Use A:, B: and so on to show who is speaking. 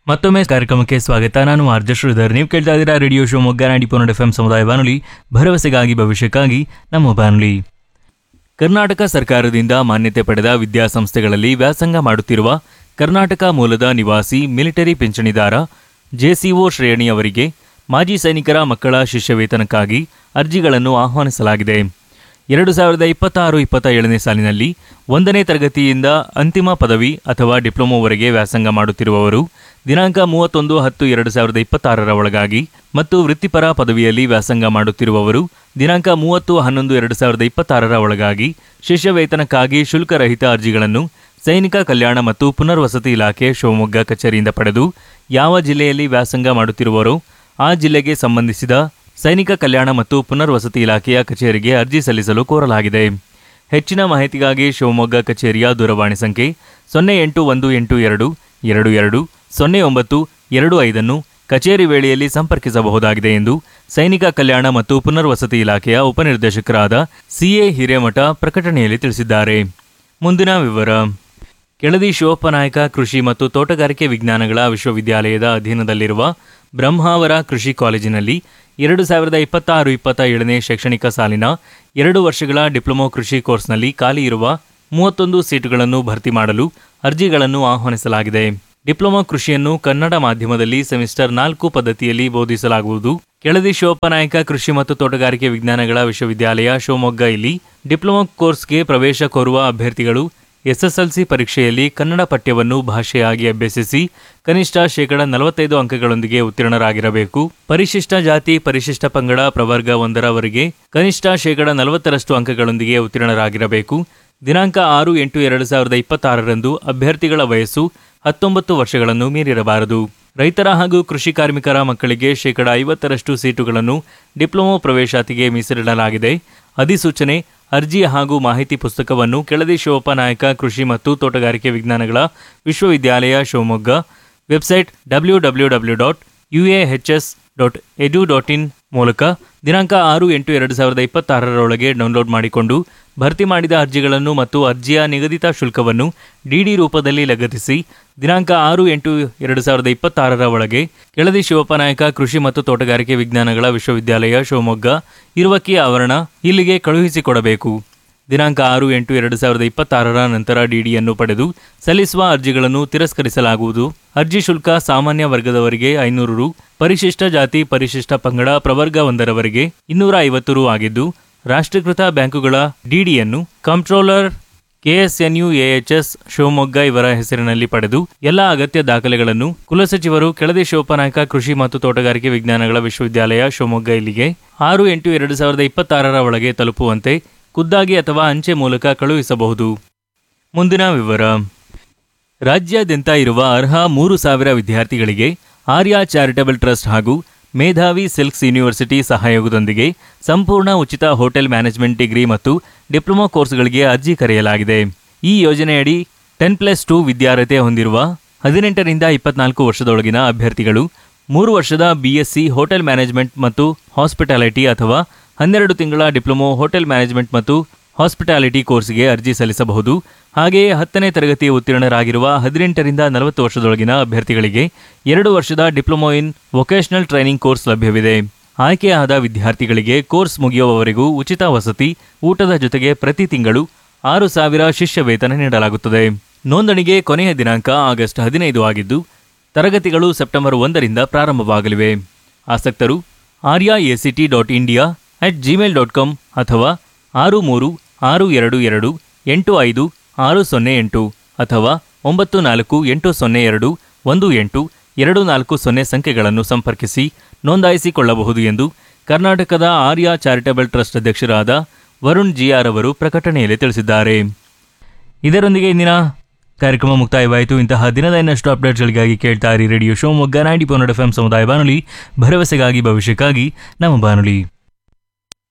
A: ಮತ್ತೊಮ್ಮೆ ಕಾರ್ಯಕ್ರಮಕ್ಕೆ ಸ್ವಾಗತ ನಾನು ಆರ್ಜ ಶ್ರೀಧರ್ ನೀವು ಕೇಳ್ತಾ ಇದ್ದೀರಾ ರೇಡಿಯೋ ಶಿವಮೊಗ್ಗ ನಾಡಿ ಪೊನ್ನಡ್ ಎಫ್ ಎಂ ಸಮುದಾಯ ಬಾನುಲಿ ಭರವಸೆಗಾಗಿ ಭವಿಷ್ಯಕ್ಕಾಗಿ ನಮ್ಮ ಬಾನುಲಿ ಕರ್ನಾಟಕ ಸರ್ಕಾರದಿಂದ ಮಾನ್ಯತೆ ಪಡೆದ ವಿದ್ಯಾಸಂಸ್ಥೆಗಳಲ್ಲಿ ವ್ಯಾಸಂಗ ಮಾಡುತ್ತಿರುವ ಕರ್ನಾಟಕ ಮೂಲದ ನಿವಾಸಿ ಮಿಲಿಟರಿ ಪಿಂಚಣಿದಾರ ಜೆಸಿಒ ಶ್ರೇಣಿಯವರಿಗೆ ಮಾಜಿ ಸೈನಿಕರ ಮಕ್ಕಳ ಶಿಷ್ಯವೇತನಕ್ಕಾಗಿ ಅರ್ಜಿಗಳನ್ನು ಆಹ್ವಾನಿಸಲಾಗಿದೆ ಎರಡು ಸಾವಿರದ ಇಪ್ಪತ್ತಾರು ಇಪ್ಪತ್ತ ಏಳನೇ ಸಾಲಿನಲ್ಲಿ ಒಂದನೇ ತರಗತಿಯಿಂದ ಅಂತಿಮ ಪದವಿ ಅಥವಾ ಡಿಪ್ಲೊಮೊವರೆಗೆ ವ್ಯಾಸಂಗ ಮಾಡುತ್ತಿರುವವರು ದಿನಾಂಕ ಮೂವತ್ತೊಂದು ಹತ್ತು ಎರಡು ಸಾವಿರದ ಇಪ್ಪತ್ತಾರರ ಒಳಗಾಗಿ ಮತ್ತು ವೃತ್ತಿಪರ ಪದವಿಯಲ್ಲಿ ವ್ಯಾಸಂಗ ಮಾಡುತ್ತಿರುವವರು ದಿನಾಂಕ ಮೂವತ್ತು ಹನ್ನೊಂದು ಎರಡು ಸಾವಿರದ ಇಪ್ಪತ್ತಾರರ ಒಳಗಾಗಿ ಶಿಷ್ಯವೇತನಕ್ಕಾಗಿ ಶುಲ್ಕರಹಿತ ಅರ್ಜಿಗಳನ್ನು ಸೈನಿಕ ಕಲ್ಯಾಣ ಮತ್ತು ಪುನರ್ವಸತಿ ಇಲಾಖೆ ಶಿವಮೊಗ್ಗ ಕಚೇರಿಯಿಂದ ಪಡೆದು ಯಾವ ಜಿಲ್ಲೆಯಲ್ಲಿ ವ್ಯಾಸಂಗ ಮಾಡುತ್ತಿರುವರೋ ಆ ಜಿಲ್ಲೆಗೆ ಸಂಬಂಧಿಸಿದ ಸೈನಿಕ ಕಲ್ಯಾಣ ಮತ್ತು ಪುನರ್ವಸತಿ ಇಲಾಖೆಯ ಕಚೇರಿಗೆ ಅರ್ಜಿ ಸಲ್ಲಿಸಲು ಕೋರಲಾಗಿದೆ ಹೆಚ್ಚಿನ ಮಾಹಿತಿಗಾಗಿ ಶಿವಮೊಗ್ಗ ಕಚೇರಿಯ ದೂರವಾಣಿ ಸಂಖ್ಯೆ ಸೊನ್ನೆ ಎಂಟು ಒಂದು ಎಂಟು ಎರಡು ಎರಡು ಎರಡು ಸೊನ್ನೆ ಒಂಬತ್ತು ಎರಡು ಐದನ್ನು ಕಚೇರಿ ವೇಳೆಯಲ್ಲಿ ಸಂಪರ್ಕಿಸಬಹುದಾಗಿದೆ ಎಂದು ಸೈನಿಕ ಕಲ್ಯಾಣ ಮತ್ತು ಪುನರ್ವಸತಿ ಇಲಾಖೆಯ ಉಪನಿರ್ದೇಶಕರಾದ ಸಿಎ ಹಿರೇಮಠ ಪ್ರಕಟಣೆಯಲ್ಲಿ ತಿಳಿಸಿದ್ದಾರೆ ಮುಂದಿನ ವಿವರ ಕೆಳದಿ ಶಿವಪ್ಪನಾಯಕ ಕೃಷಿ ಮತ್ತು ತೋಟಗಾರಿಕೆ ವಿಜ್ಞಾನಗಳ ವಿಶ್ವವಿದ್ಯಾಲಯದ ಅಧೀನದಲ್ಲಿರುವ ಬ್ರಹ್ಮಾವರ ಕೃಷಿ ಕಾಲೇಜಿನಲ್ಲಿ ಎರಡು ಸಾವಿರದ ಇಪ್ಪತ್ತಾರು ಇಪ್ಪತ್ತ ಏಳನೇ ಶೈಕ್ಷಣಿಕ ಸಾಲಿನ ಎರಡು ವರ್ಷಗಳ ಡಿಪ್ಲೊಮೊ ಕೃಷಿ ಕೋರ್ಸ್ನಲ್ಲಿ ಖಾಲಿ ಇರುವ ಮೂವತ್ತೊಂದು ಸೀಟುಗಳನ್ನು ಭರ್ತಿ ಮಾಡಲು ಅರ್ಜಿಗಳನ್ನು ಆಹ್ವಾನಿಸಲಾಗಿದೆ ಡಿಪ್ಲೊಮಾ ಕೃಷಿಯನ್ನು ಕನ್ನಡ ಮಾಧ್ಯಮದಲ್ಲಿ ಸೆಮಿಸ್ಟರ್ ನಾಲ್ಕು ಪದ್ಧತಿಯಲ್ಲಿ ಬೋಧಿಸಲಾಗುವುದು ಕೆಳದಿ ಶಿವಪ್ಪನಾಯಕ ಕೃಷಿ ಮತ್ತು ತೋಟಗಾರಿಕೆ ವಿಜ್ಞಾನಗಳ ವಿಶ್ವವಿದ್ಯಾಲಯ ಶಿವಮೊಗ್ಗ ಇಲ್ಲಿ ಡಿಪ್ಲೊಮಾ ಕೋರ್ಸ್ಗೆ ಪ್ರವೇಶ ಕೋರುವ ಅಭ್ಯರ್ಥಿಗಳು ಎಸ್ಎಸ್ಎಲ್ಸಿ ಪರೀಕ್ಷೆಯಲ್ಲಿ ಕನ್ನಡ ಪಠ್ಯವನ್ನು ಭಾಷೆಯಾಗಿ ಅಭ್ಯಸಿಸಿ ಕನಿಷ್ಠ ಶೇಕಡ ನಲವತ್ತೈದು ಅಂಕಗಳೊಂದಿಗೆ ಉತ್ತೀರ್ಣರಾಗಿರಬೇಕು ಪರಿಶಿಷ್ಟ ಜಾತಿ ಪರಿಶಿಷ್ಟ ಪಂಗಡ ಪ್ರವರ್ಗ ಒಂದರವರೆಗೆ ಕನಿಷ್ಠ ಶೇಕಡ ನಲವತ್ತರಷ್ಟು ಅಂಕಗಳೊಂದಿಗೆ ಉತ್ತೀರ್ಣರಾಗಿರಬೇಕು ದಿನಾಂಕ ಆರು ಎಂಟು ಎರಡು ಸಾವಿರದ ಇಪ್ಪತ್ತಾರರಂದು ಅಭ್ಯರ್ಥಿಗಳ ವಯಸ್ಸು ಹತ್ತೊಂಬತ್ತು ವರ್ಷಗಳನ್ನು ಮೀರಿರಬಾರದು ರೈತರ ಹಾಗೂ ಕೃಷಿ ಕಾರ್ಮಿಕರ ಮಕ್ಕಳಿಗೆ ಶೇಕಡ ಐವತ್ತರಷ್ಟು ಸೀಟುಗಳನ್ನು ಡಿಪ್ಲೊಮೊ ಪ್ರವೇಶಾತಿಗೆ ಮೀಸಲಿಡಲಾಗಿದೆ ಅಧಿಸೂಚನೆ ಅರ್ಜಿ ಹಾಗೂ ಮಾಹಿತಿ ಪುಸ್ತಕವನ್ನು ಕೆಳದಿ ಶಿವಪ್ಪನಾಯಕ ಕೃಷಿ ಮತ್ತು ತೋಟಗಾರಿಕೆ ವಿಜ್ಞಾನಗಳ ವಿಶ್ವವಿದ್ಯಾಲಯ Shivamogga website W W W dot U A H S dot edu dot in ಮೂಲಕ ದಿನಾಂಕ ಆರು ಎಂಟು ಎರಡು ಸಾವಿರದ ಇಪ್ಪತ್ತಾರರೊಳಗೆ ಡೌನ್ಲೋಡ್ ಮಾಡಿಕೊಂಡು ಭರ್ತಿ ಮಾಡಿದ ಅರ್ಜಿಗಳನ್ನು ಮತ್ತು ಅರ್ಜಿಯ ನಿಗದಿತ ಶುಲ್ಕವನ್ನು ಡಿಡಿ ರೂಪದಲ್ಲಿ ಲಗತ್ತಿಸಿ ದಿನಾಂಕ ಆರು ಎಂಟು ಎರಡು ಸಾವಿರದ ಇಪ್ಪತ್ತಾರರ ಒಳಗೆ ಕೆಳದಿ ಶಿವಪ್ಪನಾಯಕ ಕೃಷಿ ಮತ್ತು ತೋಟಗಾರಿಕೆ ವಿಜ್ಞಾನಗಳ ವಿಶ್ವವಿದ್ಯಾಲಯ ಶಿವಮೊಗ್ಗ ಇರುವಕ್ಕಿ ಆವರಣ ಇಲ್ಲಿಗೆ ಕಳುಹಿಸಿಕೊಡಬೇಕು ದಿನಾಂಕ ಆರು ಎಂಟು ಎರಡು ಸಾವಿರದ ಇಪ್ಪತ್ತಾರರ ನಂತರ ಡಿಡಿಯನ್ನು ಪಡೆದು ಸಲ್ಲಿಸುವ ಅರ್ಜಿಗಳನ್ನು ತಿರಸ್ಕರಿಸಲಾಗುವುದು ಅರ್ಜಿ ಶುಲ್ಕ ಸಾಮಾನ್ಯ ವರ್ಗದವರಿಗೆ ಐನೂರು ರು ಪರಿಶಿಷ್ಟ ಜಾತಿ ಪರಿಶಿಷ್ಟ ಪಂಗಡ ಪ್ರವರ್ಗ ಒಂದರವರೆಗೆ ಇನ್ನೂರ ಐವತ್ತು ರು ಆಗಿದ್ದು ರಾಷ್ಟ್ರೀಕೃತ ಬ್ಯಾಂಕುಗಳ ಡಿಡಿಯನ್ನು ಕಂಟ್ರೋಲರ್ ಕೆಎಸ್ಎನ್ಯು ಎಎಚ್ಎಸ್ ಶಿವಮೊಗ್ಗ ಇವರ ಹೆಸರಿನಲ್ಲಿ ಪಡೆದು ಎಲ್ಲ ಅಗತ್ಯ ದಾಖಲೆಗಳನ್ನು ಕುಲಸಚಿವರು ಕೆಳದಿ ಶಿವಪ್ಪನಾಯಕ ಕೃಷಿ ಮತ್ತು ತೋಟಗಾರಿಕೆ ವಿಜ್ಞಾನಗಳ ವಿಶ್ವವಿದ್ಯಾಲಯ ಶಿವಮೊಗ್ಗ ಇಲ್ಲಿಗೆ ಆರು ಎಂಟು ಎರಡು ಸಾವಿರದ ಇಪ್ಪತ್ತಾರರ ಒಳಗೆ ತಲುಪುವಂತೆ ಖುದ್ದಾಗಿ ಅಥವಾ ಅಂಚೆ ಮೂಲಕ ಕಳುಹಿಸಬಹುದು ಮುಂದಿನ ವಿವರ ರಾಜ್ಯಾದ್ಯಂತ ಇರುವ ಅರ್ಹ ಮೂರು ಸಾವಿರ ವಿದ್ಯಾರ್ಥಿಗಳಿಗೆ ಆರ್ಯ ಚಾರಿಟಬಲ್ ಟ್ರಸ್ಟ್ ಹಾಗೂ ಮೇಧಾವಿ ಸಿಲ್ಕ್ಸ್ ಯೂನಿವರ್ಸಿಟಿ ಸಹಯೋಗದೊಂದಿಗೆ ಸಂಪೂರ್ಣ ಉಚಿತ ಹೋಟೆಲ್ ಮ್ಯಾನೇಜ್ಮೆಂಟ್ ಡಿಗ್ರಿ ಮತ್ತು ಡಿಪ್ಲೊಮಾ ಕೋರ್ಸ್ಗಳಿಗೆ ಅರ್ಜಿ ಕರೆಯಲಾಗಿದೆ ಈ ಯೋಜನೆಯಡಿ ಟೆನ್ ಪ್ಲಸ್ ಟೂ ವಿದ್ಯಾರ್ಹತೆ ಹೊಂದಿರುವ ಹದಿನೆಂಟರಿಂದ ಇಪ್ಪತ್ನಾಲ್ಕು ವರ್ಷದೊಳಗಿನ ಅಭ್ಯರ್ಥಿಗಳು ಮೂರು ವರ್ಷದ ಬಿಎಸ್ಸಿ ಹೋಟೆಲ್ ಮ್ಯಾನೇಜ್ಮೆಂಟ್ ಮತ್ತು ಹಾಸ್ಪಿಟಾಲಿಟಿ ಅಥವಾ ಹನ್ನೆರಡು ತಿಂಗಳ ಡಿಪ್ಲೊಮೊ ಹೋಟೆಲ್ ಮ್ಯಾನೇಜ್ಮೆಂಟ್ ಮತ್ತು ಹಾಸ್ಪಿಟಾಲಿಟಿ ಕೋರ್ಸ್ಗೆ ಅರ್ಜಿ ಸಲ್ಲಿಸಬಹುದು ಹಾಗೆಯೇ ಹತ್ತನೇ ತರಗತಿ ಉತ್ತೀರ್ಣರಾಗಿರುವ ಹದಿನೆಂಟರಿಂದ ನಲವತ್ತು ವರ್ಷದೊಳಗಿನ ಅಭ್ಯರ್ಥಿಗಳಿಗೆ ಎರಡು ವರ್ಷದ diploma in vocational training course ಲಭ್ಯವಿದೆ ಆಯ್ಕೆಯಾದ ವಿದ್ಯಾರ್ಥಿಗಳಿಗೆ ಕೋರ್ಸ್ ಮುಗಿಯುವವರೆಗೂ ಉಚಿತ ವಸತಿ ಊಟದ ಜೊತೆಗೆ ಪ್ರತಿ ತಿಂಗಳು ಆರು ಸಾವಿರ ಶಿಷ್ಯ ವೇತನ ನೀಡಲಾಗುತ್ತದೆ ನೋಂದಣಿಗೆ ಕೊನೆಯ ದಿನಾಂಕ ಆಗಸ್ಟ್ ಹದಿನೈದು ಆಗಿದ್ದು ತರಗತಿಗಳು ಸೆಪ್ಟೆಂಬರ್ ಒಂದರಿಂದ ಪ್ರಾರಂಭವಾಗಲಿವೆ ಆಸಕ್ತರು Arya ACT dot India at Gmail dot com ಅಥವಾ ಆರು ಮೂರು ಆರು ಎರಡು ಎರಡು ಎಂಟು ಐದು ಆರು ಸೊನ್ನೆ ಎಂಟು ಅಥವಾ ಒಂಬತ್ತು ನಾಲ್ಕು ಎಂಟು ಸೊನ್ನೆ ಎರಡು ಒಂದು ಎಂಟು ಎರಡು ನಾಲ್ಕು ಸೊನ್ನೆ ಸಂಖ್ಯೆಗಳನ್ನು ಸಂಪರ್ಕಿಸಿ ನೋಂದಾಯಿಸಿಕೊಳ್ಳಬಹುದು ಎಂದು ಕರ್ನಾಟಕದ ಆರ್ಯ ಚಾರಿಟಬಲ್ ಟ್ರಸ್ಟ್ ಅಧ್ಯಕ್ಷರಾದ ವರುಣ್ ಜಿಆರ್ ಅವರು ಪ್ರಕಟಣೆಯಲ್ಲಿ ತಿಳಿಸಿದ್ದಾರೆ ಇದರೊಂದಿಗೆ ಇಂದಿನ ಕಾರ್ಯಕ್ರಮ ಮುಕ್ತಾಯವಾಯಿತು ಇಂತಹ ದಿನದ ಇನ್ನಷ್ಟು ಅಪ್ಡೇಟ್ಸ್ಗಳಿಗಾಗಿ ಕೇಳ್ತಾ ಇರಿ radio Shivamogga ninety point F M ಸಮುದಾಯ ಬಾನುಲಿ ಭರವಸೆಗಾಗಿ ಭವಿಷ್ಯಕ್ಕಾಗಿ ನಮ್ಮ ಬಾನುಲಿ